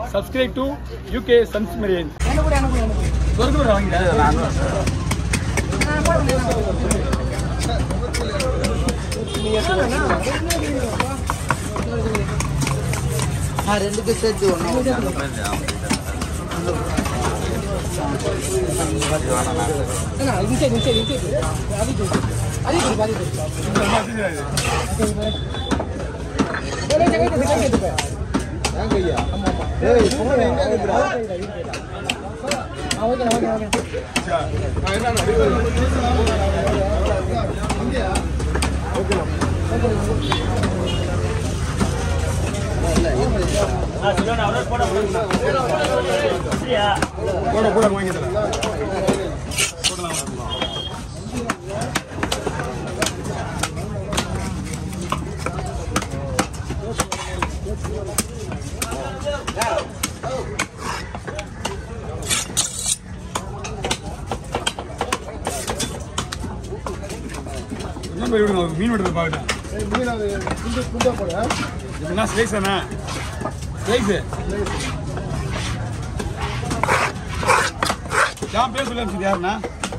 Subscribe to UK sons மெரியன் வாங்கிட்டேன் ரெண்டுக்கு சேர்த்து ஒன்று போட போட வாங்கி தரேன் என்ன போய் விடுங்க மீன் விடுறது பார்க்கட்டேன் என்ன ஸ்லைஸ் தானே ஸ்லைஸு நான் பேர் சொல்ல அனுப்பிச்சது யாருண்ணா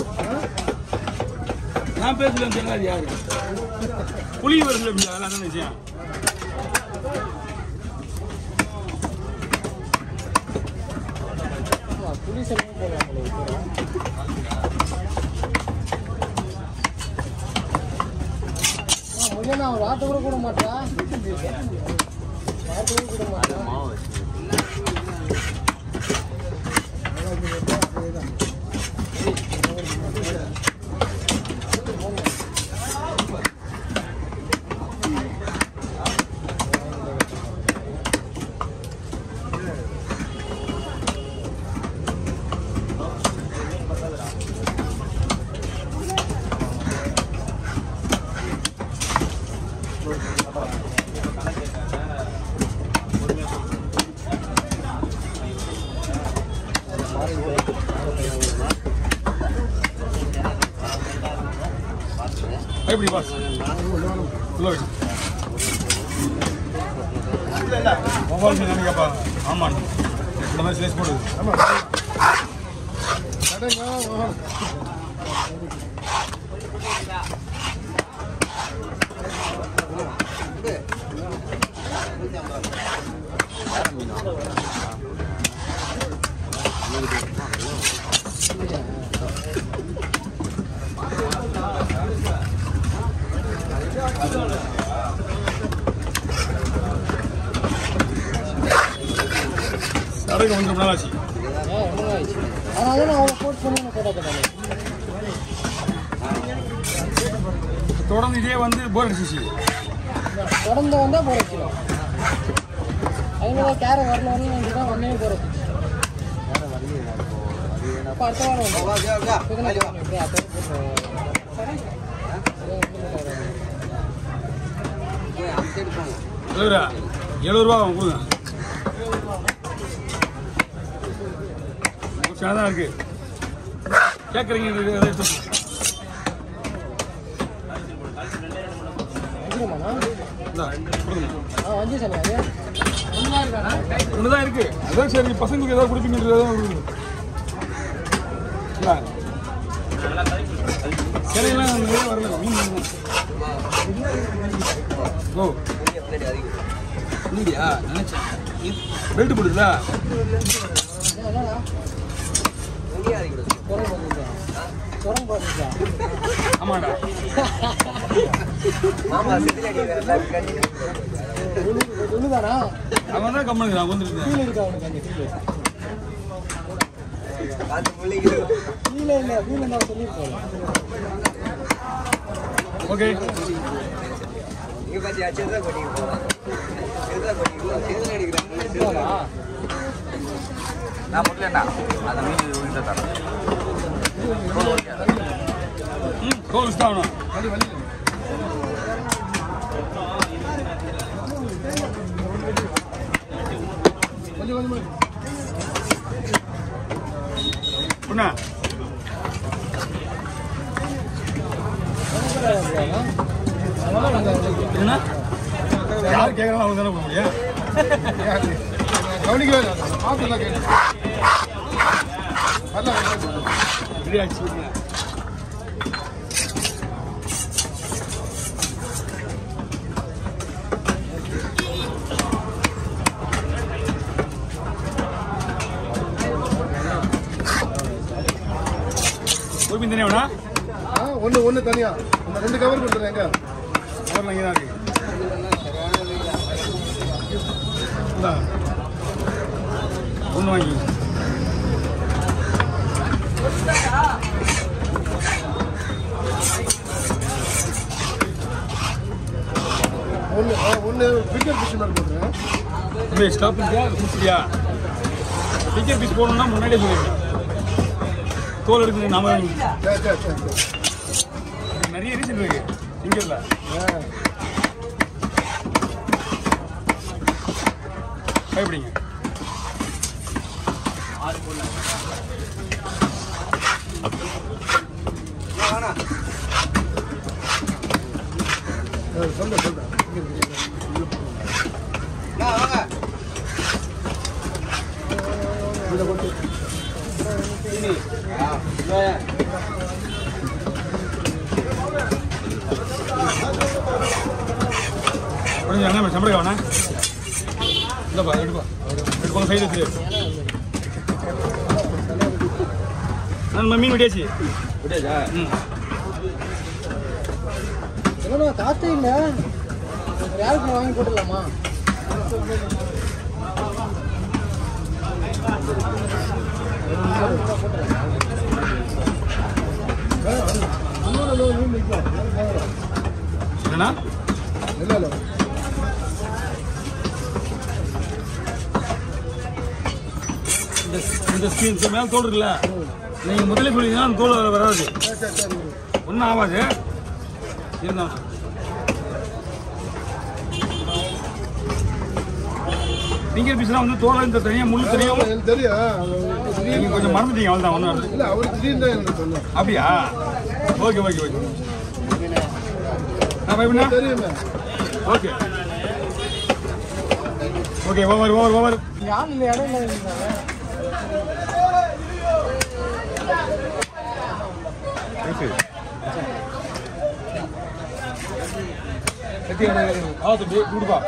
நான் பேர் சொல்ல அனுப்பிச்சது அது யாரு புளி வருது அனுப்பிச்சது அதெல்லாம் என்ன விஷயம் வார்த்தை கூட கூட மாட்டா எப்படி பாஸ் உள்ள வை மொபைல் நினைக்கப்பா ஆமாம் இந்த மாதிரி ஸ்லைஸ் போடுது சரக்கு வந்து ரொம்ப நாள் ஆச்சு அதனால நான் அவ்வளோ போட்டு சொன்னேன் போட்டா தொடர்ந்து இதே வந்து போர் அடிச்சிச்சு தொடர்ந்து வந்தால் போட வச்சிடும் ஐநூறுவா கேரை வரல வரல வந்து தான் ஒன்றே போட வச்சு அப்போ அடுத்த வாரம் வந்து புதன்கிழமை எப்படி அப்போ போட்டு எழுபதா எழுபது ரூபா அவங்க கொடுங்க சின்னதாக தான் இருக்கு கேட்குறீங்க அதை எடுத்து வச்சிருமாண்ணா இந்தா, கொடுங்க ஆ வஞ்சி சாமி அது ஒன்றா இருக்காண்ணா ஒன்று தான் இருக்கு அதான் சரி பசங்களுக்கு ஏதாவது கொடுப்பீங்கன்றது தான் கொடுங்க இந்தா. சிலையெல்லாம் நிறைய வரல மீன் வேணும். ஓ இல்லையா நினைச்சேன் பெல்ட் போடுதா என்னண்ணா குரல் போட்டுருக்கா குரல் போட்டுருக்கா ஆமாடா ஒண்ணுதானா அவன் தான் கம்மனுக்கு நான் வந்துருக்கேன் கீழே இருக்கா அவனுக்கு அங்கே கீழே கீழே இல்லை கீழே நான் சொல்லியிருப்போம் ஓகே நான் முடியலண்ணா அந்த மீன் உள்ள தரேன் ம் கோல் ஆகணும் பொண்ணா என்ன யார் கேட்குறாங்க அவங்க தானே போக முடியும் கவனிக்கவே இல்லை நான் பார்த்துலாம் கேட்டேன் வரல வரல. ரெடி ஆச்சு ஒரு மீன் தானே வேணா ஆ ஒன்று ஒன்று தனியா அந்த ரெண்டு கவர் கொடுத்துறேன் எங்க கவரில் இங்கே தான் இருக்கு இந்தா. ஒன்று வாங்கி ஒன்று ஒன்று ஃபிங்கர் ஃபிஷ் மாதிரி போட்டுறேன் இல்லை ஸ்டாப் இருக்கா முடிச்சியா டிக்கெட் பீஸ் போடணும்னா முன்னாடியே சொல்லிடுங்க தோல் எடுக்கணும் நாம தான் சரி சரி சரி சரி இதுக்கு நிறைய ரீசன் இருக்கு இங்கே இல்லை ஆ பயப்படிங்க ஆ, சொல்றேன் சொல்றேன் இங்க இருக்கு. இதை போட்டு உடனே அண்ணா சம்பளம் வேணா இல்லைப்பா எடுப்பா எடுப்பாங்க சைடு வச்சு நான் மீன் விடியாச்சு விட்டாச்சா ம் இல்லைண்ணா காற்றே இல்லை ஒரு யாருக்கு வாங்கி போட்டுடலாமா இன்னொரு அளவு மீன் நிற்கும் என்னண்ணா இல்லை இல்லை இந்த இந்த ஸ்கீன் இந்த மேலே தோல் இருக்குல்ல நீங்கள் முதல்ல சொல்லிங்கன்னா அந்த தோல் அதில் வராது சரி சரி சரி ஒன்றும் ஆகாது இருந்தாலும் ஃபிங்கர் பீஸ்லாம் வந்து தோலை இந்த தனியாக முள்ளு தனியாக எனக்கு தெரியும் அது திடீர்னு நீங்கள் கொஞ்சம் மறந்துட்டீங்க அவள் தான் ஒன்றும் இல்லை அவர் திடீர்னு தான் எனக்கு சொன்னார் அப்படியா ஓகே ஓகே ஓகே நான் பயப்படினா தெரியுமே okay okay over over over இங்கே ஆள் இல்லை இடம் இல்லை இருந்தாங்க ஆ தம்பி கொடுப்பா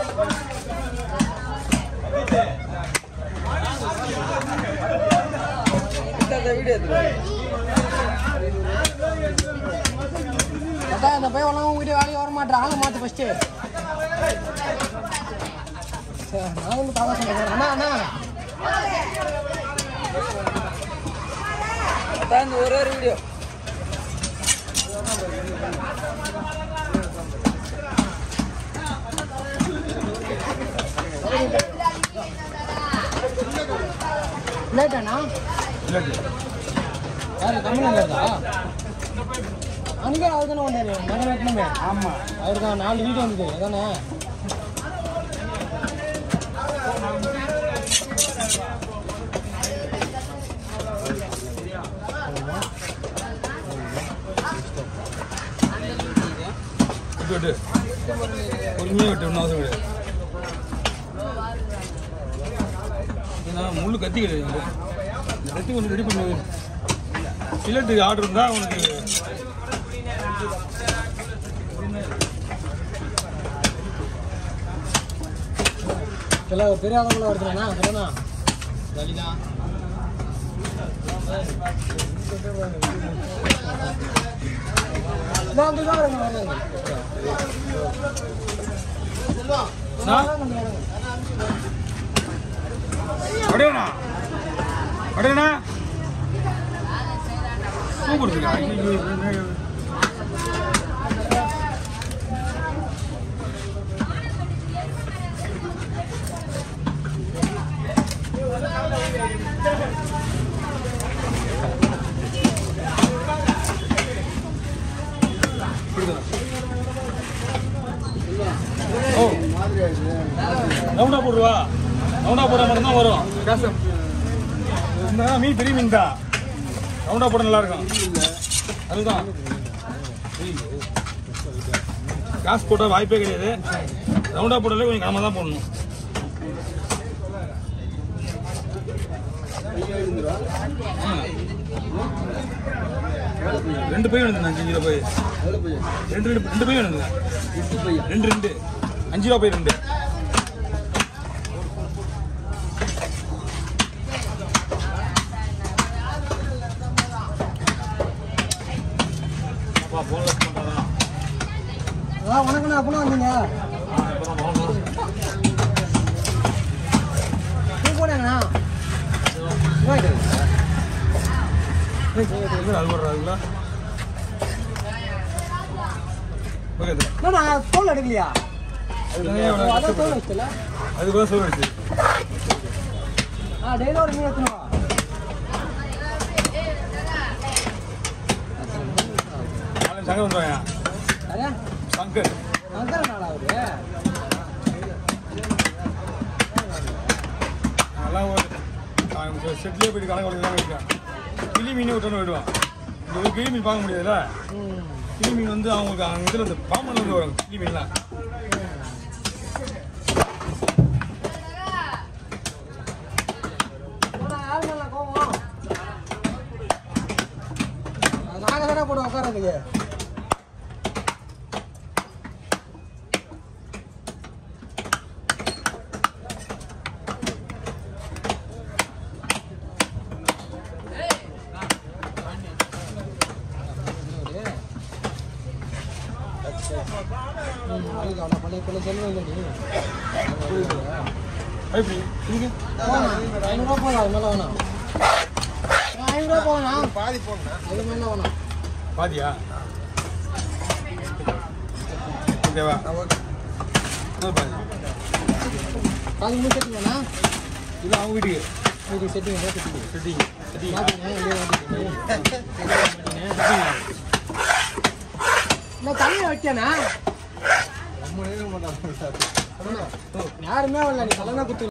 அதான் இந்த பையன் எல்லாம் உங்ககிட்ட வேலைக்கு வர மாட்டேன் ஆளை மாற்று ஃபஸ்ட்டு நான் வந்து தாவா சொன்னேன் அண்ணா அண்ணா ஒரு ஒரு வீடியோ லேட்டாண்ணா இல்லாட்டி யார் தமிழில் இருந்தா அங்கே அவர் தானே வந்தார் மரம் வெட்டணுமே ஆமாம் அவர் தான் நாலு வீடு வந்தது அதானே விட்டு விட்டு பொறுமையாக விட்டு ஒன்றும் அவசரம் கிடையாது ஏன்னா முள்ளு கத்தி கிடையாது இந்த கத்தி கொஞ்சம் ரெடி பண்ணு சிலட்டுக்கு ஆர்டர் இருந்தால் உனக்கு எல்லாம் ஒரு பெரிய ஆளுங்களும் வருதுண்ணா சரிண்ணா வலிதான் நான் வந்து தான் வரேங்க வரேங்க அடையணா அடையணா பூ கொடுத்துருக்கா ஓ ரவுண்டா போடுவா ரவுண்டா போட மட்டும் தான் வரும் காசு இந்த மீன் பெரிய மீன் தான் ரவுண்டா போட நல்லா இருக்கும் அதுதான் காசு போட்டால் வாய்ப்பே கிடையாது ரவுண்டா போடல கொஞ்சம் கனமாக தான் போடணும் ரெண்டு பை வேணுங்க அஞ்சு கிலோ பை ரெண்டு ரெண்டு ரெண்டு பை வேணுங்க ரெண்டு ரெண்டு அஞ்சு ரூபா பை ரெண்டு அப்பா போன்ல பண்றாரா அதான் வணக்கண்ணா அப்பனா வந்தீங்க நீ போனாங்கண்ணா அது ஒரு அதுல ஓகே என்னண்ணா தோல் எடுக்கலையா அது ஓ, அதான் தோல் வச்சல அதுக்கு தான் சொல்லிடுச்சு ஆ டெய்லி ஒரு மீன் எடுத்துன்னு வா நாளைக்கு சங்கர் வந்துடுவாங்க அரே சங்கர் அங்கே நாளா அவரு நல்லா ஒரு செட்லேயே போயிட்டு கணக்கு வழக்கு தான் வைக்கிறேன் கிளி மீன் விட்டோன்னு விடுவான் இங்க ஒரு கிளி மீன் பார்க்க முடியாதுல்ல ம் கிளி மீன் வந்து அவங்களுக்கு அங்கே இதில் இந்த பாம்பன் வந்து வரும் கிளி மீன்லாம் நாங்கள் தானே போடுவோம் உட்காரதுக்கு எப்படி இங்கே ஐநூறுரூவா போகலாம் அது மேலே வேணாம் ஐநூறுரூவா போகலாம் பாதி போடணும் அது மேலே வேணாம் பாதியா ஓகேவா இன்னொரு பாதி அது மூணு செட்டு வேணாம் இது அவங்க வீட்டுக்கு இது செட்டு வேணா செட்டு செட்டிங் செட்டிங் மாற்றிங்க இதே மாற்றிங்க இல்லை தண்ணி வைக்கண்ணா ரொம்ப நேரம் பண்ணாங்க யாருமே வரல நீ கல்யாணம் குத்து